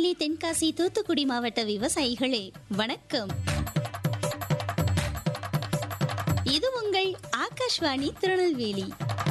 திருநெல்வேலி தென்காசி தூத்துக்குடி மாவட்ட விவசாயிகளே வணக்கம் இது உங்கள் ஆகாஷ்வாணி திருநெல்வேலி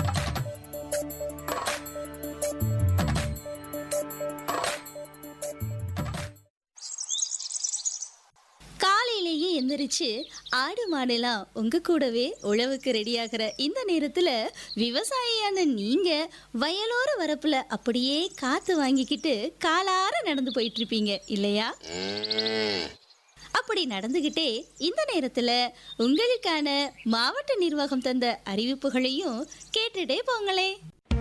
காலையிலேயே எந்திரிச்சு ஆடு மாடெல்லாம் உங்க கூடவே உழவுக்கு ரெடியாகிற இந்த நேரத்துல விவசாயியான நீங்க வயலோர வரப்புல அப்படியே காத்து வாங்கிக்கிட்டு காலார நடந்து போயிட்டு இருப்பீங்க இல்லையா அப்படி நடந்துகிட்டே இந்த நேரத்துல உங்களுக்கான மாவட்ட நிர்வாகம் தந்த அறிவிப்புகளையும் கேட்டுட்டே போங்களே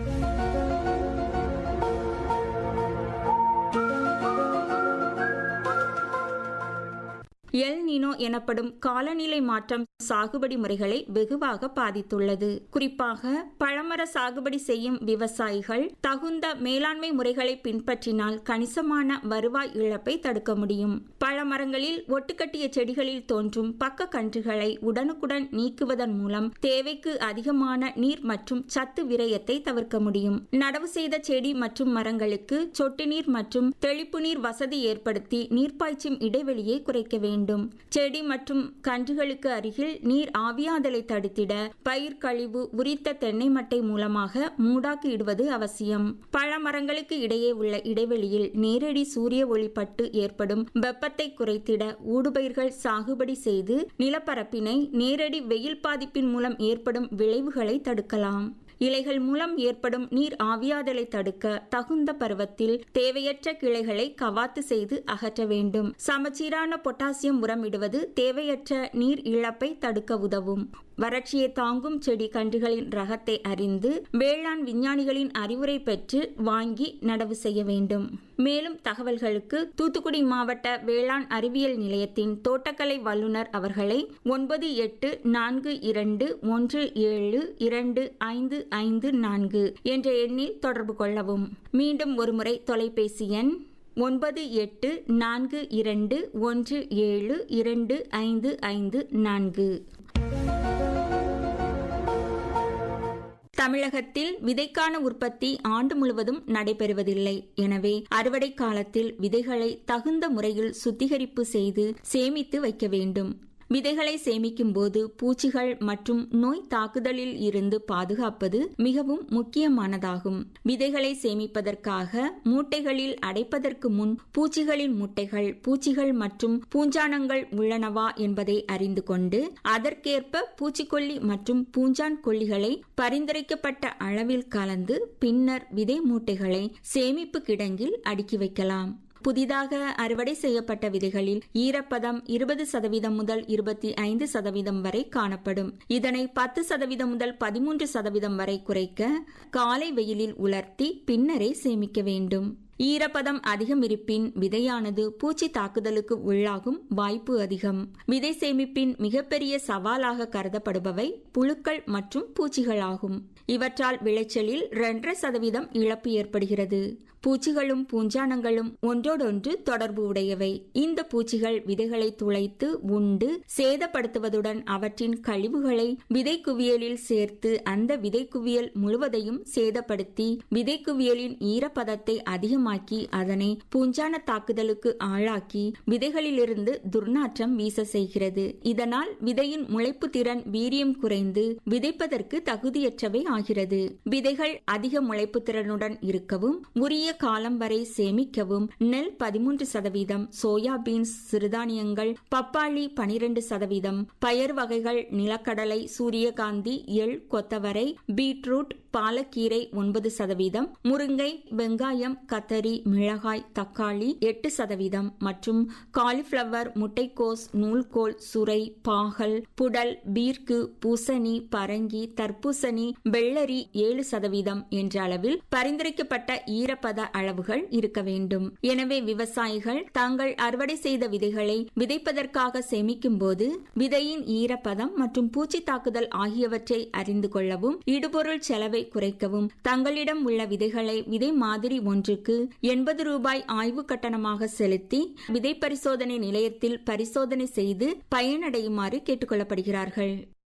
எல் நினோ எனப்படும் காலநிலை மாற்றம் சாகுபடி முறைகளை வெகுவாக பாதித்துள்ளது குறிப்பாக பழமர சாகுபடி செய்யும் விவசாயிகள் தகுந்த மேலாண்மை முறைகளை பின்பற்றினால் கணிசமான வருவாய் இழப்பை தடுக்க முடியும் பழமரங்களில் ஒட்டுக்கட்டிய செடிகளில் தோன்றும் பக்க கன்றுகளை உடனுக்குடன் நீக்குவதன் மூலம் தேவைக்கு அதிகமான நீர் மற்றும் சத்து விரயத்தை தவிர்க்க முடியும் நடவு செய்த செடி மற்றும் மரங்களுக்கு சொட்டு நீர் மற்றும் தெளிப்பு நீர் வசதி ஏற்படுத்தி நீர்ப்பாய்ச்சும் இடைவெளியை குறைக்க வேண்டும் வேண்டும் செடி மற்றும் கன்றுகளுக்கு அருகில் நீர் ஆவியாதலை தடுத்திட பயிர் கழிவு உரித்த தென்னை மட்டை மூலமாக மூடாக்கி இடுவது அவசியம் பழமரங்களுக்கு இடையே உள்ள இடைவெளியில் நேரடி சூரிய ஒளிப்பட்டு ஏற்படும் வெப்பத்தை குறைத்திட ஊடுபயிர்கள் சாகுபடி செய்து நிலப்பரப்பினை நேரடி வெயில் பாதிப்பின் மூலம் ஏற்படும் விளைவுகளை தடுக்கலாம் இலைகள் மூலம் ஏற்படும் நீர் ஆவியாதலை தடுக்க தகுந்த பருவத்தில் தேவையற்ற கிளைகளை கவாத்து செய்து அகற்ற வேண்டும் சமச்சீரான பொட்டாசியம் உரம் இடுவது தேவையற்ற நீர் இழப்பை தடுக்க உதவும் வறட்சியை தாங்கும் செடி கன்றுகளின் ரகத்தை அறிந்து வேளாண் விஞ்ஞானிகளின் அறிவுரை பெற்று வாங்கி நடவு செய்ய வேண்டும் மேலும் தகவல்களுக்கு தூத்துக்குடி மாவட்ட வேளாண் அறிவியல் நிலையத்தின் தோட்டக்கலை வல்லுநர் அவர்களை ஒன்பது எட்டு நான்கு இரண்டு ஒன்று ஏழு இரண்டு ஐந்து ஐந்து நான்கு என்ற எண்ணில் தொடர்பு கொள்ளவும் மீண்டும் ஒருமுறை தொலைபேசி எண் ஒன்பது எட்டு நான்கு இரண்டு ஒன்று ஏழு இரண்டு ஐந்து ஐந்து நான்கு தமிழகத்தில் விதைக்கான உற்பத்தி ஆண்டு முழுவதும் நடைபெறுவதில்லை எனவே அறுவடை காலத்தில் விதைகளை தகுந்த முறையில் சுத்திகரிப்பு செய்து சேமித்து வைக்க வேண்டும் விதைகளை சேமிக்கும் போது பூச்சிகள் மற்றும் நோய் தாக்குதலில் இருந்து பாதுகாப்பது மிகவும் முக்கியமானதாகும் விதைகளை சேமிப்பதற்காக மூட்டைகளில் அடைப்பதற்கு முன் பூச்சிகளின் முட்டைகள் பூச்சிகள் மற்றும் பூஞ்சானங்கள் உள்ளனவா என்பதை அறிந்து கொண்டு அதற்கேற்ப பூச்சிக்கொல்லி மற்றும் பூஞ்சான் கொல்லிகளை பரிந்துரைக்கப்பட்ட அளவில் கலந்து பின்னர் விதை மூட்டைகளை சேமிப்பு கிடங்கில் அடுக்கி வைக்கலாம் புதிதாக அறுவடை செய்யப்பட்ட விதைகளில் ஈரப்பதம் இருபது சதவீதம் முதல் இருபத்தி ஐந்து சதவீதம் வரை காணப்படும் இதனை பத்து சதவீதம் முதல் பதிமூன்று சதவீதம் வரை குறைக்க காலை வெயிலில் உலர்த்தி பின்னரே சேமிக்க வேண்டும் ஈரப்பதம் அதிகம் இருப்பின் விதையானது பூச்சி தாக்குதலுக்கு உள்ளாகும் வாய்ப்பு அதிகம் விதை சேமிப்பின் மிகப்பெரிய சவாலாக கருதப்படுபவை புழுக்கள் மற்றும் பூச்சிகளாகும் இவற்றால் விளைச்சலில் இரண்டரை சதவீதம் இழப்பு ஏற்படுகிறது பூச்சிகளும் பூஞ்சானங்களும் ஒன்றோடொன்று தொடர்பு உடையவை இந்த பூச்சிகள் விதைகளை துளைத்து உண்டு சேதப்படுத்துவதுடன் அவற்றின் கழிவுகளை விதை குவியலில் சேர்த்து அந்த விதை குவியல் முழுவதையும் சேதப்படுத்தி விதை குவியலின் ஈரப்பதத்தை அதிகமாக்கி அதனை பூஞ்சான தாக்குதலுக்கு ஆளாக்கி விதைகளிலிருந்து துர்நாற்றம் வீச செய்கிறது இதனால் விதையின் முளைப்பு திறன் வீரியம் குறைந்து விதைப்பதற்கு தகுதியற்றவை ஆகிறது விதைகள் அதிக முளைப்பு திறனுடன் இருக்கவும் உரிய காலம் வரை சேமிக்கவும் நெல் பதிமூன்று சதவீதம் சோயா பீன்ஸ் சிறுதானியங்கள் பப்பாளி பனிரெண்டு சதவீதம் பயர் வகைகள் நிலக்கடலை சூரியகாந்தி எள் கொத்தவரை பீட்ரூட் பாலக்கீரை ஒன்பது சதவீதம் முருங்கை வெங்காயம் கத்தரி மிளகாய் தக்காளி எட்டு சதவீதம் மற்றும் காலிஃபிளவர் முட்டைக்கோஸ் நூல்கோல் சுரை பாகல் புடல் பீர்க்கு பூசணி பரங்கி தர்பூசணி வெள்ளரி ஏழு சதவீதம் என்ற அளவில் பரிந்துரைக்கப்பட்ட ஈரப்பத அளவுகள் இருக்க வேண்டும் எனவே விவசாயிகள் தாங்கள் அறுவடை செய்த விதைகளை விதைப்பதற்காக சேமிக்கும் போது விதையின் ஈரப்பதம் மற்றும் பூச்சி தாக்குதல் ஆகியவற்றை அறிந்து கொள்ளவும் இடுபொருள் செலவை குறைக்கவும் தங்களிடம் உள்ள விதைகளை விதை மாதிரி ஒன்றுக்கு எண்பது ரூபாய் ஆய்வு கட்டணமாக செலுத்தி விதை பரிசோதனை நிலையத்தில் பரிசோதனை செய்து பயனடையுமாறு கேட்டுக்கொள்ளப்படுகிறார்கள்